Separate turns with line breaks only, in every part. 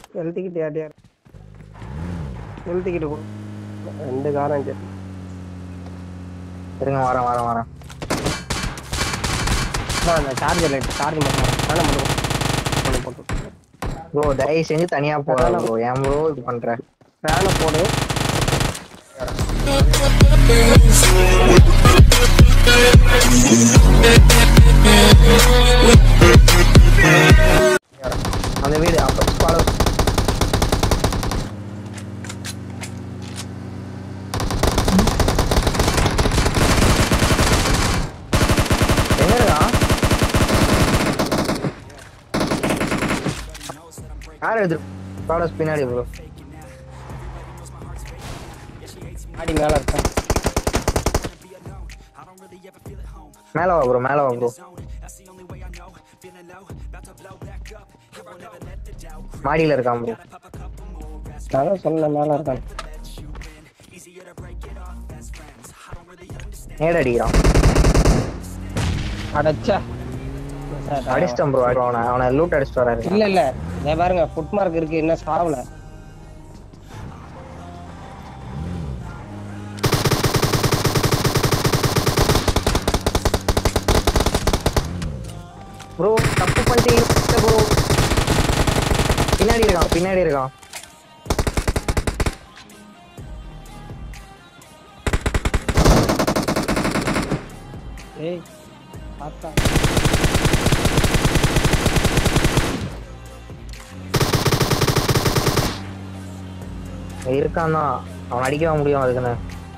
எழுத்திக்கிட்டு யார் யார் எழுத்திக்கிட்டு போ ரெண்டு காரம் சரி
இருங்க வரேன் வரேன் வரேன்
அதான் அந்த சார்ஜர் லைட் சார்ஜ் மட்டும் வேணாம் மட்டும் போட்டு போட்டு
ப்ரோ தயவு செஞ்சு தனியா போகாத ப்ரோ ஏன் ப்ரோ இது பண்ற
ஃபேனை போடு
அந்த வீடு அப்ப ஃபாலோ எங்க இருக்கான் யார் எடுத்து ப்ராடக்ட் பின்னாடி ப்ரோ
ஆடி மேலே இருக்கேன்
மேல வா ப்ரோ மேல வா ப்ரோ மாடியில இருக்கான் ப்ரோ
நான் தான் சொன்னேன் மேலே இருக்கான்
நேடு அடிக்கிறான்
அடைச்சா
அடிச்சிட்டான் ப்ரோ அவனை அவனை லூட் அடிச்சிட்டு வராரு
இல்ல இல்ல இதை பாருங்க ஃபுட் மார்க் இருக்கு என்ன சாவல
ப்ரோ தப்பு பண்ணிட்டீங்க ப்ரோ பின்னாடி இருக்கான் பின்னாடி இருக்கான்
ஏய் பார்த்தா
இருக்கான் தான் அவன் அடிக்கவா முடியும் அதுக்குன்னு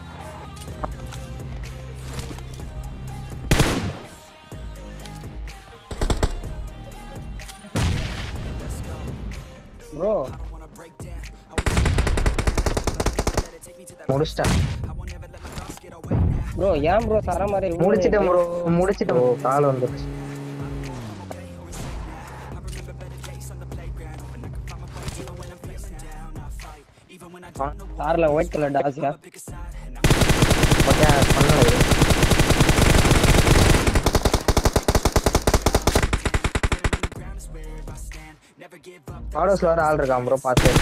ப்ரோ
முடிச்சிட்டேன்
ப்ரோ ஏன் ப்ரோ சர மாதிரி
முடிச்சிட்டேன் ப்ரோ முடிச்சிட்டேன் ப்ரோ கால் வந்துருச்சு
கார்ல ஒயிட் கலர் டாசியா
ஓகே பண்ணு ஆடோஸ்ல வர ஆள் இருக்கான் ப்ரோ பார்த்து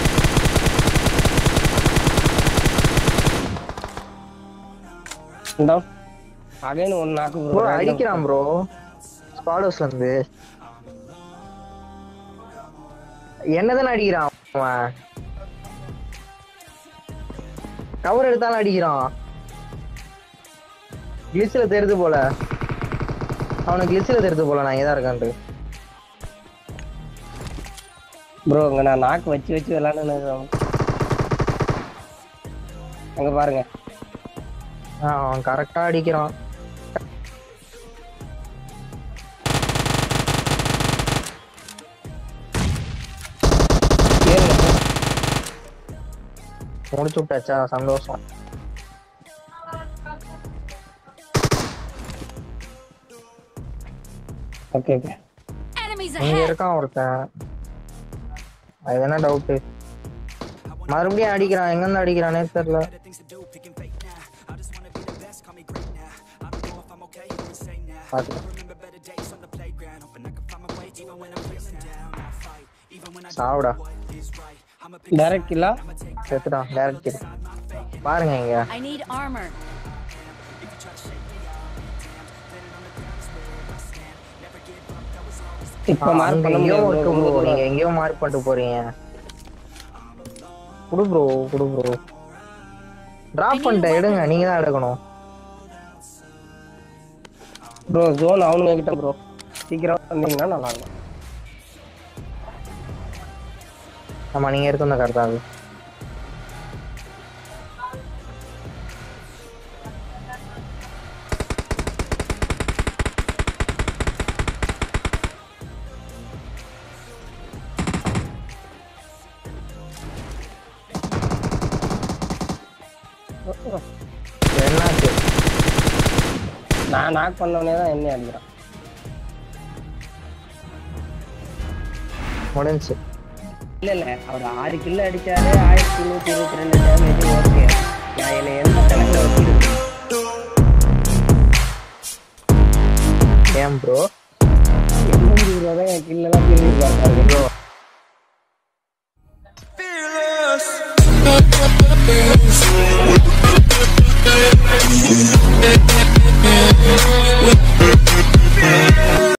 இந்தா அகைன் ஒன் நாக்கு
ப்ரோ
ப்ரோ
அடிக்கிறான் ப்ரோ ஸ்பாடோஸ்ல இருந்து என்னதானே அடிக்கிறான் அவன் கவர் எடுத்தாலும் அடிக்கிறான் கிளிஸ்ல தெரிது போல அவனுக்கு கிளிஸ்ல தெரிது போல நான் இங்கதான் இருக்கான்ட்டு
ப்ரோ இங்க நான் நாக்கு வச்சு வச்சு விளாண்டு அங்க பாருங்க
ஆ, அவன் கரெக்டா அடிக்கிறான்
ஏறுங்க
முடிச்சு விட்டாச்சா சந்தோஷம்
ஓகே ஓகே
Enemies
இங்க
ahead!
இருக்கான் ஒருத்தன் அது என்ன டவுட்டு மறுபடியும் அடிக்கிறான் எங்க இருந்து அடிக்கிறானே தெரியல பாத்துக்கலாம். சாவுடா
டைரக்ட் இல்ல
செத்துட்டான் டேரக்ட் கில் பாருங்க இங்க
I need armor.
இப்ப
ஆ,
மார்க்
அங்க
பண்ண
எங்கேயோ
முடியாது
இருக்கு
bro.
ப்ரோ நீங்க எங்கேயோ மார்க் பண்ணிட்டு போறீங்க குடு ப்ரோ குடு ப்ரோ டிராப் பண்ணிட்டேன் எடுங்க நீங்க தான் எடுக்கணும்
ப்ரோ ஜோன் அவனுங்க கிட்ட ப்ரோ சீக்கிரம் வந்தீங்கன்னா நல்லா இருக்கும்
ஆமா நீங்க எடுத்து கரெக்டா அது என்னாச்சு
நான் நாக் பண்ணவனே தான் என்ன அடிக்கிறான்
முடிஞ்சுச்சு
இல்ல இல்ல அவர் ஆறு கிலோ அடிச்சாரு ஆயிரத்தி நூத்தி இருபத்தி ரெண்டு டேமேஜ் ஓகே நான் என்னை எந்த கணக்குல வச்சிருக்கேன்
ஏன் ப்ரோ
எண்பது ரூபா தான் என் கில்ல